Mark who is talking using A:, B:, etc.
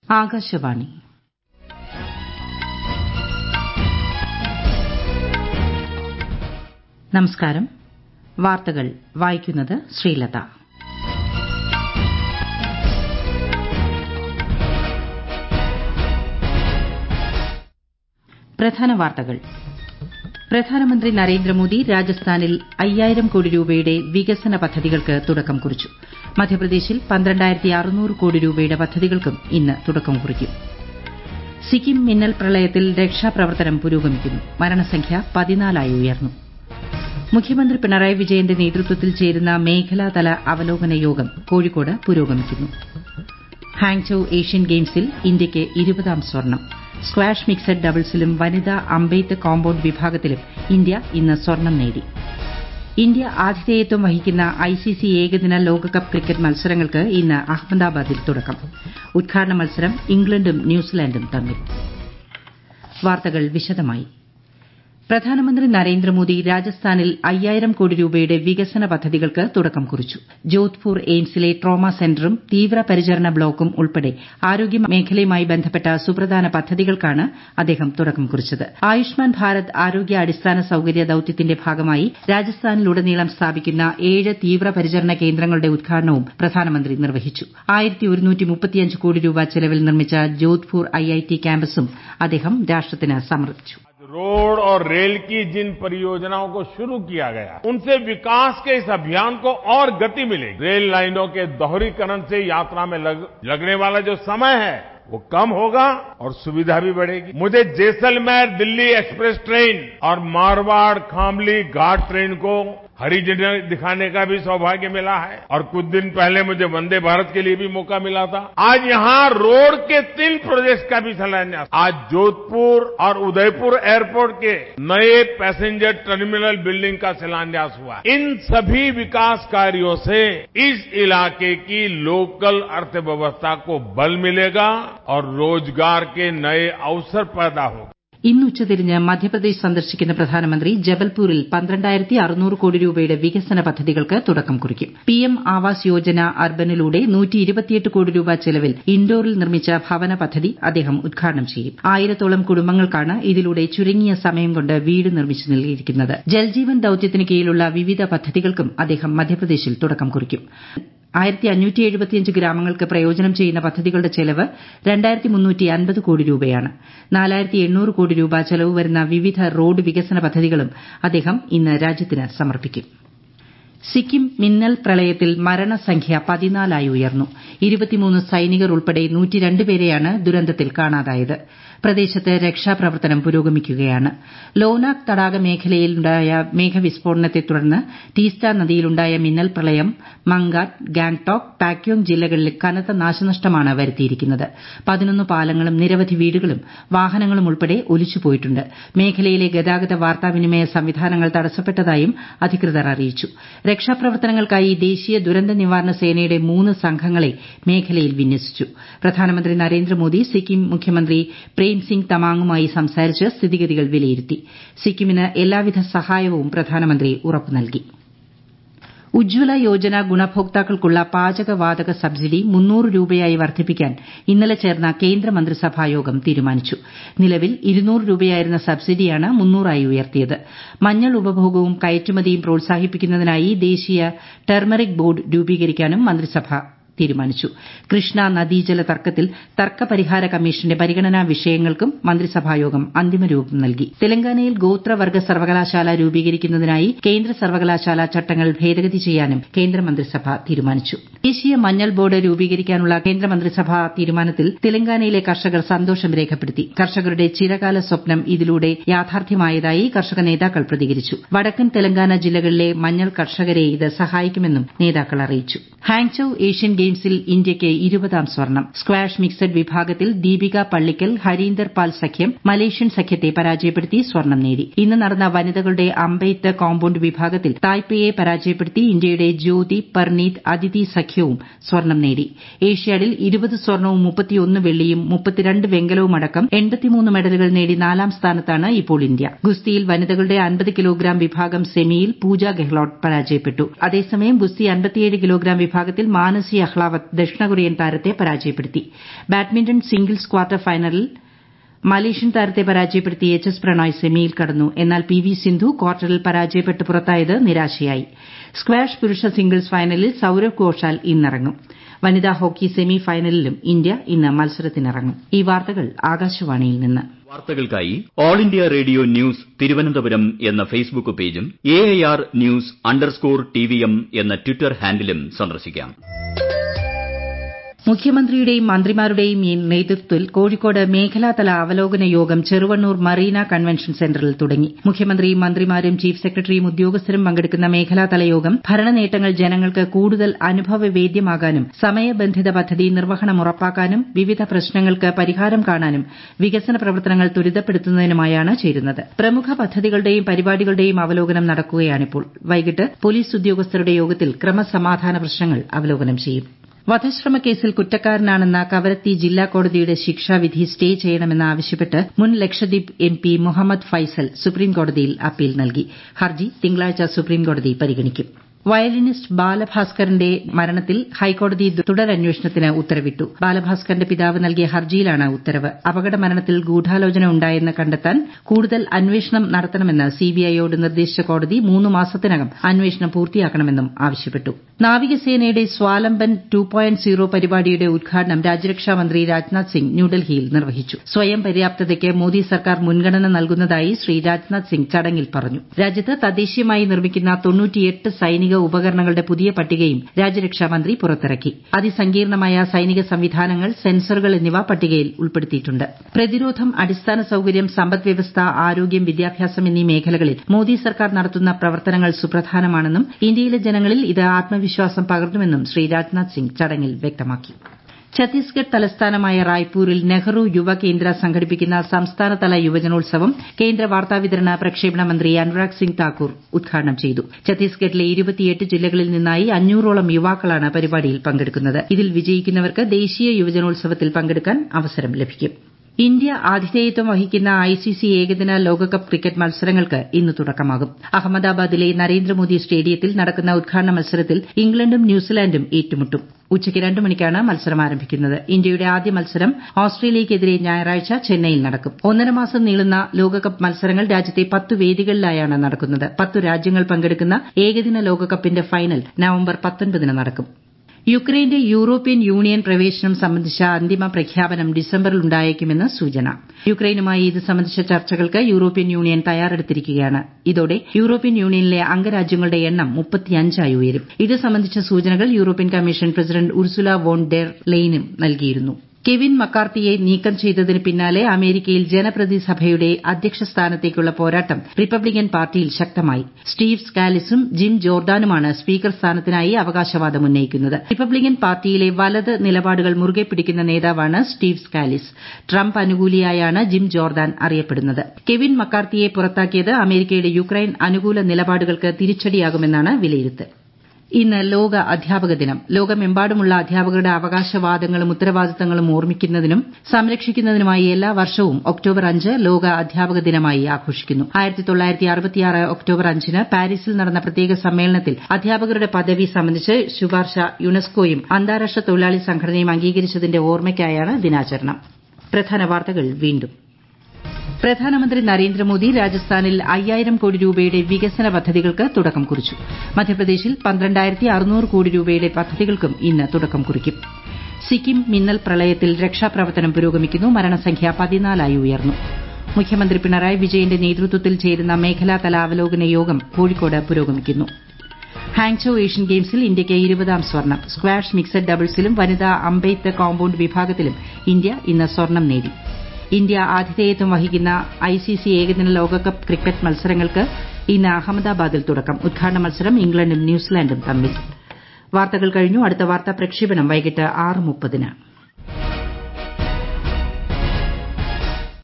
A: ആകാശവാണി നമസ്കാരം വാർത്തകൾ വായിക്കുന്നത് ശ്രീലത പ്രധാന വാർത്തകൾ പ്രധാനമന്ത്രി നരേന്ദ്രമോദി രാജസ്ഥാനിൽ അയ്യായിരം കോടി രൂപയുടെ വികസന പദ്ധതികൾക്ക് തുടക്കം കുറിച്ചു മധ്യപ്രദേശിൽ കോടി രൂപയുടെ പദ്ധതികൾക്കും ഇന്ന് തുടക്കം കുറിക്കും സിക്കിം മിന്നൽ പ്രളയത്തിൽ രക്ഷാപ്രവർത്തനം പുരോഗമിക്കുന്നു മരണസംഖ്യ പതിനാലായി ഉയർന്നു മുഖ്യമന്ത്രി പിണറായി വിജയന്റെ നേതൃത്വത്തിൽ ചേരുന്ന മേഖലാതല അവലോകന യോഗം കോഴിക്കോട് പുരോഗമിക്കുന്നു ഹാങ്ചോ ഏഷ്യൻ ഗെയിംസിൽ ഇന്ത്യയ്ക്ക് ഇരുപതാം സ്വർണം സ്ക്വാഷ് മിക്സഡ് ഡബിൾസിലും വനിതാ അമ്പെയ്ത്ത് കോമ്പൌണ്ട് വിഭാഗത്തിലും ഇന്ത്യ ഇന്ന് സ്വർണം നേടി ഇന്ത്യ ആതിഥേയത്വം വഹിക്കുന്ന ഐസിസി ഏകദിന ലോകകപ്പ് ക്രിക്കറ്റ് മത്സരങ്ങൾക്ക് ഇന്ന് അഹമ്മദാബാദിൽ തുടക്കം ഉദ്ഘാടന മത്സരം ഇംഗ്ലണ്ടും ന്യൂസിലാൻഡും തമ്മിൽ വാർത്തകൾ വിശദമായി പ്രധാനമന്ത്രി നരേന്ദ്രമോദി രാജസ്ഥാനിൽ അയ്യായിരം കോടി രൂപയുടെ വികസന പദ്ധതികൾക്ക് തുടക്കം കുറിച്ചു ജോധ്പൂർ എയിംസിലെ ട്രോമ സെന്ററും തീവ്രപരിചരണ ബ്ലോക്കും ഉൾപ്പെടെ ആരോഗ്യ മേഖലയുമായി ബന്ധപ്പെട്ട സുപ്രധാന പദ്ധതികൾക്കാണ് അദ്ദേഹം തുടക്കം കുറിച്ചത് ആയുഷ്മാൻ ഭാരത് ആരോഗ്യ അടിസ്ഥാന സൌകര്യ ദൌത്യത്തിന്റെ ഭാഗമായി രാജസ്ഥാനിലുടനീളം സ്ഥാപിക്കുന്ന ഏഴ് തീവ്രപരിചരണ കേന്ദ്രങ്ങളുടെ ഉദ്ഘാടനവും പ്രധാനമന്ത്രി നിർവഹിച്ചു കോടി രൂപ ചെലവിൽ നിർമ്മിച്ച ജോധ്പൂർ ഐഐടി ക്യാമ്പസും അദ്ദേഹം രാഷ്ട്രത്തിന് സമർപ്പിച്ചു
B: रोड और रेल की जिन परियोजनाओं को शुरू किया गया उनसे विकास के इस अभियान को और गति मिलेगी रेल लाइनों के दोहरीकरण से यात्रा में लग, लगने वाला जो समय है वो कम होगा और सुविधा भी बढ़ेगी मुझे जैसलमेर दिल्ली एक्सप्रेस ट्रेन और मारवाड़ खामली घाट ट्रेन को हरी झंडी दिखाने का भी सौभाग्य मिला है और कुछ दिन पहले मुझे वंदे भारत के लिए भी मौका मिला था आज यहां रोड के तीन प्रोजेक्ट का भी शिलान्यास आज जोधपुर और उदयपुर एयरपोर्ट के नए पैसेंजर टर्मिनल बिल्डिंग का शिलान्यास हुआ इन सभी विकास कार्यों से इस इलाके की लोकल अर्थव्यवस्था को बल मिलेगा और रोजगार के नए अवसर पैदा होंगे
A: ഇന്ന് ഉച്ചതിരിഞ്ഞ് മധ്യപ്രദേശ് സന്ദർശിക്കുന്ന പ്രധാനമന്ത്രി ജബൽപൂരിൽ പന്ത്രണ്ടായിരത്തി അറുന്നൂറ് കോടി രൂപയുടെ വികസന പദ്ധതികൾക്ക് തുടക്കം കുറിക്കും പിഎം ആവാസ് യോജന അർബനിലൂടെ കോടി രൂപ ചെലവിൽ ഇൻഡോറിൽ നിർമ്മിച്ച ഭവന പദ്ധതി അദ്ദേഹം ഉദ്ഘാടനം ചെയ്യും ആയിരത്തോളം കുടുംബങ്ങൾക്കാണ് ഇതിലൂടെ ചുരുങ്ങിയ സമയം കൊണ്ട് വീട് നിർമ്മിച്ചു നൽകിയിരിക്കുന്നത് ജൽജീവൻ ദൌത്യത്തിന് കീഴിലുള്ള വിവിധ പദ്ധതികൾക്കും അദ്ദേഹം മധ്യപ്രദേശിൽ തുടക്കം കുറിക്കും ഗ്രാമങ്ങൾക്ക് പ്രയോജനം ചെയ്യുന്ന പദ്ധതികളുടെ ചെലവ് കോടി രൂപയാണ് കോടി രൂപ ചെലവ് വരുന്ന വിവിധ റോഡ് വികസന പദ്ധതികളും അദ്ദേഹം ഇന്ന് രാജ്യത്തിന് സമർപ്പിക്കും സിക്കിം മിന്നൽ പ്രളയത്തിൽ മരണസംഖ്യ പതിനാലായി ഉയർന്നു ഇരുപത്തിമൂന്ന് സൈനികർ ഉൾപ്പെടെ പേരെയാണ് ദുരന്തത്തിൽ കാണാതായത് പ്രദേശത്ത് രക്ഷാപ്രവർത്തനം പുരോഗമിക്കുകയാണ് ലോനാക് തടാക മേഖലയിലുണ്ടായ മേഘവിസ്ഫോടനത്തെ തുടർന്ന് ടീസ്റ്റ നദിയിലുണ്ടായ മിന്നൽ പ്രളയം മങ്കാറ്റ് ഗാംഗ്ടോക്ക് പാക്യോങ് ജില്ലകളിൽ കനത്ത നാശനഷ്ടമാണ് വരുത്തിയിരിക്കുന്നത് പതിനൊന്ന് പാലങ്ങളും നിരവധി വീടുകളും വാഹനങ്ങളും ഉൾപ്പെടെ ഒലിച്ചുപോയിട്ടുണ്ട് മേഖലയിലെ ഗതാഗത വാർത്താവിനിമയ സംവിധാനങ്ങൾ തടസ്സപ്പെട്ടതായും അധികൃതർ അറിയിച്ചു രക്ഷാപ്രവർത്തനങ്ങൾക്കായി ദേശീയ ദുരന്ത നിവാരണ സേനയുടെ മൂന്ന് സംഘങ്ങളെ മേഖലയിൽ വിന്യസിച്ചു പ്രധാനമന്ത്രി നരേന്ദ്രമോദി സിക്കിം മുഖ്യമന്ത്രി പ്രേംസിംഗ് തമാങ്ങുമായി സംസാരിച്ച് സ്ഥിതിഗതികൾ വിലയിരുത്തി സിക്കിമിന് എല്ലാവിധ സഹായവും പ്രധാനമന്ത്രി ഉറപ്പു നൽകി ഉജ്ജ്വല യോജന ഗുണഭോക്താക്കൾക്കുള്ള പാചകവാതക സബ്സിഡി മുന്നൂറ് രൂപയായി വർദ്ധിപ്പിക്കാൻ ഇന്നലെ ചേർന്ന കേന്ദ്ര മന്ത്രിസഭാ യോഗം തീരുമാനിച്ചു നിലവിൽ ഇരുന്നൂറ് രൂപയായിരുന്ന സബ്സിഡിയാണ് മുന്നൂറായി ഉയർത്തിയത് മഞ്ഞൾ ഉപഭോഗവും കയറ്റുമതിയും പ്രോത്സാഹിപ്പിക്കുന്നതിനായി ദേശീയ ടെർമറിക് ബോർഡ് രൂപീകരിക്കാനും മന്ത്രിസഭ തീരുമാനിച്ചു കൃഷ്ണ നദീജല തർക്കത്തിൽ തർക്കപരിഹാര കമ്മീഷന്റെ പരിഗണനാ വിഷയങ്ങൾക്കും മന്ത്രിസഭായോഗം അന്തിമരൂപം നൽകി തെലങ്കാനയിൽ ഗോത്രവർഗ്ഗ സർവകലാശാല രൂപീകരിക്കുന്നതിനായി കേന്ദ്ര സർവകലാശാല ചട്ടങ്ങൾ ഭേദഗതി ചെയ്യാനും കേന്ദ്രമന്ത്രിസഭ തീരുമാനിച്ചു ദേശീയ മഞ്ഞൾ ബോർഡ് രൂപീകരിക്കാനുള്ള കേന്ദ്രമന്ത്രിസഭാ തീരുമാനത്തിൽ തെലങ്കാനയിലെ കർഷകർ സന്തോഷം രേഖപ്പെടുത്തി കർഷകരുടെ ചിരകാല സ്വപ്നം ഇതിലൂടെ യാഥാർത്ഥ്യമായതായി കർഷക നേതാക്കൾ പ്രതികരിച്ചു വടക്കൻ തെലങ്കാന ജില്ലകളിലെ മഞ്ഞൾ കർഷകരെ ഇത് സഹായിക്കുമെന്നും നേതാക്കൾ അറിയിച്ചു ഹാങ്ചൌ ഏഷ്യൻ ഗെയിംസിൽ ഇന്ത്യയ്ക്ക് ഇരുപതാം സ്വർണം സ്ക്വാഷ് മിക്സഡ് വിഭാഗത്തിൽ ദീപിക പള്ളിക്കൽ ഹരീന്ദർ പാൽ സഖ്യം മലേഷ്യൻ സഖ്യത്തെ പരാജയപ്പെടുത്തി സ്വർണം നേടി ഇന്ന് നടന്ന വനിതകളുടെ അമ്പെയ്ത്ത് കോമ്പൌണ്ട് വിഭാഗത്തിൽ തായ്പേയെ പരാജയപ്പെടുത്തി ഇന്ത്യയുടെ ജ്യോതി പർനീത് അദിതി സഖ്യവും സ്വർണം നേടി ഏഷ്യാഡിൽ ഇരുപത് സ്വർണവും മുപ്പത്തിയൊന്ന് വെള്ളിയും മുപ്പത്തിരണ്ട് വെങ്കലവും അടക്കം എൺപത്തിമൂന്ന് മെഡലുകൾ നേടി നാലാം സ്ഥാനത്താണ് ഇപ്പോൾ ഇന്ത്യ ഗുസ്തിയിൽ വനിതകളുടെ അൻപത് കിലോഗ്രാം വിഭാഗം സെമിയിൽ പൂജ ഗെഹ്ലോട്ട് പരാജയപ്പെട്ടു അതേസമയം ഗുസ്തി അൻപത്തിയേഴ് കിലോഗ്രാം വിഭാഗത്തിൽ മാനസി അഹ്ലാദ് ഷെഹ്ലാവത്ത് ദക്ഷിണ കൊറിയൻ താരത്തെ പരാജയപ്പെടുത്തി ബാഡ്മിന്റൺ സിംഗിൾസ് ക്വാർട്ടർ ഫൈനലിൽ മലേഷ്യൻ താരത്തെ പരാജയപ്പെടുത്തി എച്ച് എസ് പ്രണോയ് സെമിയിൽ കടന്നു എന്നാൽ പി വി സിന്ധു ക്വാർട്ടറിൽ പരാജയപ്പെട്ട് പുറത്തായത് നിരാശയായി സ്ക്വാഷ് പുരുഷ സിംഗിൾസ് ഫൈനലിൽ സൌരവ് ഘോഷാൽ ഇന്നിറങ്ങും വനിതാ ഹോക്കി സെമി ഫൈനലിലും ഇന്ത്യ ഇന്ന് മത്സരത്തിനിറങ്ങും ഈ വാർത്തകൾ ആകാശവാണിയിൽ നിന്ന്
C: വാർത്തകൾക്കായി all India radio news Thiruvananthapuram എന്ന ഫേസ്ബുക്ക് പേജും A I R news underscore T V M എന്ന ട്വിറ്റർ ഹാൻഡിലും സന്ദർശിക്കാം
A: മുഖ്യമന്ത്രിയുടെയും മന്ത്രിമാരുടെയും നേതൃത്വത്തിൽ കോഴിക്കോട് മേഖലാതല അവലോകന യോഗം ചെറുവണ്ണൂർ മറീന കൺവെൻഷൻ സെന്ററിൽ തുടങ്ങി മുഖ്യമന്ത്രിയും മന്ത്രിമാരും ചീഫ് സെക്രട്ടറിയും ഉദ്യോഗസ്ഥരും പങ്കെടുക്കുന്ന മേഖലാതല യോഗം ഭരണനേട്ടങ്ങൾ ജനങ്ങൾക്ക് കൂടുതൽ അനുഭവവേദ്യമാകാനും സമയബന്ധിത പദ്ധതി നിർവ്വഹണം ഉറപ്പാക്കാനും വിവിധ പ്രശ്നങ്ങൾക്ക് പരിഹാരം കാണാനും വികസന പ്രവർത്തനങ്ങൾ ത്വരിതപ്പെടുത്തുന്നതിനുമായാണ് ചേരുന്നത് പ്രമുഖ പദ്ധതികളുടെയും പരിപാടികളുടെയും അവലോകനം നടക്കുകയാണിപ്പോൾ വൈകിട്ട് പോലീസ് ഉദ്യോഗസ്ഥരുടെ യോഗത്തിൽ ക്രമസമാധാന പ്രശ്നങ്ങൾ അവലോകനം ചെയ്യും വധശ്രമക്കേസിൽ കുറ്റക്കാരനാണെന്ന കവരത്തി ജില്ലാ കോടതിയുടെ ശിക്ഷാവിധി സ്റ്റേ ചെയ്യണമെന്നാവശ്യപ്പെട്ട് മുൻ ലക്ഷദ്വീപ് എം പി മുഹമ്മദ് ഫൈസൽ സുപ്രീംകോടതിയിൽ അപ്പീൽ നൽകി ഹർജി തിങ്കളാഴ്ച സുപ്രീംകോടതി പരിഗണിക്കും വയലിനിസ്റ്റ് ബാലഭാസ്കറിന്റെ മരണത്തിൽ ഹൈക്കോടതി തുടരന്വേഷണത്തിന് ഉത്തരവിട്ടു ബാലഭാസ്കറിന്റെ പിതാവ് നൽകിയ ഹർജിയിലാണ് ഉത്തരവ് അപകട മരണത്തിൽ ഗൂഢാലോചന ഉണ്ടായെന്ന് കണ്ടെത്താൻ കൂടുതൽ അന്വേഷണം നടത്തണമെന്ന് സിബിഐയോട് നിർദ്ദേശിച്ച കോടതി മൂന്ന് മാസത്തിനകം അന്വേഷണം പൂർത്തിയാക്കണമെന്നും ആവശ്യപ്പെട്ടു നാവികസേനയുടെ സ്വാലംബൻ ടു പോയിന്റ് സീറോ പരിപാടിയുടെ ഉദ്ഘാടനം രാജ്യരക്ഷാമന്ത്രി രാജ്നാഥ് സിംഗ് ന്യൂഡൽഹിയിൽ നിർവഹിച്ചു സ്വയം പര്യാപ്തതയ്ക്ക് മോദി സർക്കാർ മുൻഗണന നൽകുന്നതായി ശ്രീ രാജ്നാഥ് സിംഗ് ചടങ്ങിൽ പറഞ്ഞു രാജ്യത്ത് തദ്ദേശീയമായി നിർമ്മിക്കുന്ന തൊണ്ണൂറ്റിയെട്ട് സൈനിക ഉപകരണങ്ങളുടെ പുതിയ പട്ടികയും രാജ്യരക്ഷാമന്ത്രി പുറത്തിറക്കി അതിസങ്കീർണമായ സൈനിക സംവിധാനങ്ങൾ സെൻസറുകൾ എന്നിവ പട്ടികയിൽ ഉൾപ്പെടുത്തിയിട്ടുണ്ട് പ്രതിരോധം അടിസ്ഥാന സൌകര്യം സമ്പദ്വ്യവസ്ഥ ആരോഗ്യം വിദ്യാഭ്യാസം എന്നീ മേഖലകളിൽ മോദി സർക്കാർ നടത്തുന്ന പ്രവർത്തനങ്ങൾ സുപ്രധാനമാണെന്നും ഇന്ത്യയിലെ ജനങ്ങളിൽ ഇത് ആത്മവിശ്വാസം പകർന്നുവെന്നും ശ്രീ രാജ്നാഥ് സിംഗ് ചടങ്ങിൽ വ്യക്തമാക്കി ഛത്തീസ്ഗഡ് തലസ്ഥാനമായ റായ്പൂരിൽ നെഹ്റു യുവ കേന്ദ്ര സംഘടിപ്പിക്കുന്ന സംസ്ഥാനതല യുവജനോത്സവം കേന്ദ്ര വാർത്താവിതരണ പ്രക്ഷേപണ മന്ത്രി അനുരാഗ് സിംഗ് താക്കൂർ ഉദ്ഘാടനം ചെയ്തു ഛത്തീസ്ഗഡിലെ ഇരുപത്തിയെട്ട് ജില്ലകളിൽ നിന്നായി അഞ്ഞൂറോളം യുവാക്കളാണ് പരിപാടിയിൽ പങ്കെടുക്കുന്നത് ഇതിൽ വിജയിക്കുന്നവർക്ക് ദേശീയ യുവജനോത്സവത്തിൽ പങ്കെടുക്കാൻ അവസരം ലഭിക്കും ഇന്ത്യ ആതിഥേയത്വം വഹിക്കുന്ന ഐസിസി ഏകദിന ലോകകപ്പ് ക്രിക്കറ്റ് മത്സരങ്ങൾക്ക് ഇന്ന് തുടക്കമാകും അഹമ്മദാബാദിലെ നരേന്ദ്രമോദി സ്റ്റേഡിയത്തിൽ നടക്കുന്ന ഉദ്ഘാടന മത്സരത്തിൽ ഇംഗ്ലണ്ടും ന്യൂസിലാൻഡും ഏറ്റുമുട്ടും ഉച്ചയ്ക്ക് രണ്ട് മണിക്കാണ് മത്സരം ആരംഭിക്കുന്നത് ഇന്ത്യയുടെ ആദ്യ മത്സരം ഓസ്ട്രേലിയയ്ക്കെതിരെ ഞായറാഴ്ച ചെന്നൈയിൽ നടക്കും ഒന്നര മാസം നീളുന്ന ലോകകപ്പ് മത്സരങ്ങൾ രാജ്യത്തെ പത്ത് വേദികളിലായാണ് നടക്കുന്നത് പത്ത് രാജ്യങ്ങൾ പങ്കെടുക്കുന്ന ഏകദിന ലോകകപ്പിന്റെ ഫൈനൽ നവംബർ പത്തൊൻപതിന് നടക്കും യുക്രൈന്റെ യൂറോപ്യൻ യൂണിയൻ പ്രവേശനം സംബന്ധിച്ച അന്തിമ പ്രഖ്യാപനം ഡിസംബറിൽ ഉണ്ടായേക്കുമെന്ന് സൂചന യുക്രൈനുമായി ഇത് സംബന്ധിച്ച ചർച്ചകൾക്ക് യൂറോപ്യൻ യൂണിയൻ തയ്യാറെടുത്തിരിക്കുകയാണ് ഇതോടെ യൂറോപ്യൻ യൂണിയനിലെ അംഗരാജ്യങ്ങളുടെ എണ്ണം മുപ്പത്തിയഞ്ചായി ഉയരും ഇത് സംബന്ധിച്ച സൂചനകൾ European commission president Ursula von der ലെയ്നും നൽകിയിരുന്നു കെവിൻ മക്കാർത്തിയെ നീക്കം ചെയ്തതിന് പിന്നാലെ അമേരിക്കയിൽ ജനപ്രതിനിധിസഭയുടെ അധ്യക്ഷ സ്ഥാനത്തേക്കുള്ള പോരാട്ടം റിപ്പബ്ലിക്കൻ പാർട്ടിയിൽ ശക്തമായി സ്റ്റീവ് സ്കാലിസും ജിം ജോർദാനുമാണ് സ്പീക്കർ സ്ഥാനത്തിനായി അവകാശവാദം ഉന്നയിക്കുന്നത് റിപ്പബ്ലിക്കൻ പാർട്ടിയിലെ വലത് നിലപാടുകൾ മുറുകെ പിടിക്കുന്ന നേതാവാണ് സ്റ്റീവ് സ്കാലിസ് ട്രംപ് അനുകൂലിയായാണ് ജിം ജോർദാൻ അറിയപ്പെടുന്നത് കെവിൻ മക്കാർത്തിയെ പുറത്താക്കിയത് അമേരിക്കയുടെ യുക്രൈൻ അനുകൂല നിലപാടുകൾക്ക് തിരിച്ചടിയാകുമെന്നാണ് വിലയിരുത്തൽ ഇന്ന് ലോക അധ്യാപക ദിനം ലോകമെമ്പാടുമുള്ള അധ്യാപകരുടെ അവകാശവാദങ്ങളും ഉത്തരവാദിത്തങ്ങളും ഓർമ്മിക്കുന്നതിനും സംരക്ഷിക്കുന്നതിനുമായി എല്ലാ വർഷവും ഒക്ടോബർ അഞ്ച് ലോക അധ്യാപക ദിനമായി ആഘോഷിക്കുന്നു ഒക്ടോബർ അഞ്ചിന് പാരീസിൽ നടന്ന പ്രത്യേക സമ്മേളനത്തിൽ അധ്യാപകരുടെ പദവി സംബന്ധിച്ച് ശുപാർശ യുനെസ്കോയും അന്താരാഷ്ട്ര തൊഴിലാളി സംഘടനയും അംഗീകരിച്ചതിന്റെ ഓർമ്മയ്ക്കായാണ് ദിനാചരണം പ്രധാന വാർത്തകൾ വീണ്ടും പ്രധാനമന്ത്രി നരേന്ദ്രമോദി രാജസ്ഥാനിൽ അയ്യായിരം കോടി രൂപയുടെ വികസന പദ്ധതികൾക്ക് തുടക്കം കുറിച്ചു മധ്യപ്രദേശിൽ പന്ത്രണ്ടായിരത്തി അറുന്നൂറ് കോടി രൂപയുടെ പദ്ധതികൾക്കും ഇന്ന് തുടക്കം കുറിക്കും സിക്കിം മിന്നൽ പ്രളയത്തിൽ രക്ഷാപ്രവർത്തനം പുരോഗമിക്കുന്നു മരണസംഖ്യ പതിനാലായി ഉയർന്നു മുഖ്യമന്ത്രി പിണറായി വിജയന്റെ നേതൃത്വത്തിൽ ചേരുന്ന മേഖലാതല അവലോകന യോഗം കോഴിക്കോട് പുരോഗമിക്കുന്നു ഹാങ്ചോ ഏഷ്യൻ ഗെയിംസിൽ ഇന്ത്യയ്ക്ക് ഇരുപതാം സ്വർണം സ്ക്വാഷ് മിക്സഡ് ഡബിൾസിലും വനിതാ അമ്പെയ്ത്ത് കോമ്പൌണ്ട് വിഭാഗത്തിലും ഇന്ത്യ ഇന്ന് സ്വർണം നേടി ഇന്ത്യ ആതിഥേയത്വം വഹിക്കുന്ന ഐസിസി ഏകദിന ലോകകപ്പ് ക്രിക്കറ്റ് മത്സരങ്ങൾക്ക് ഇന്ന് അഹമ്മദാബാദിൽ തുടക്കം ഉദ്ഘാടന മത്സരം ഇംഗ്ലണ്ടും ന്യൂസിലാൻഡും തമ്മിൽ വാർത്തകൾ കഴിഞ്ഞു അടുത്ത വാർത്താ പ്രക്ഷേപണം വൈകിട്ട് ആറ് മുപ്പതിന്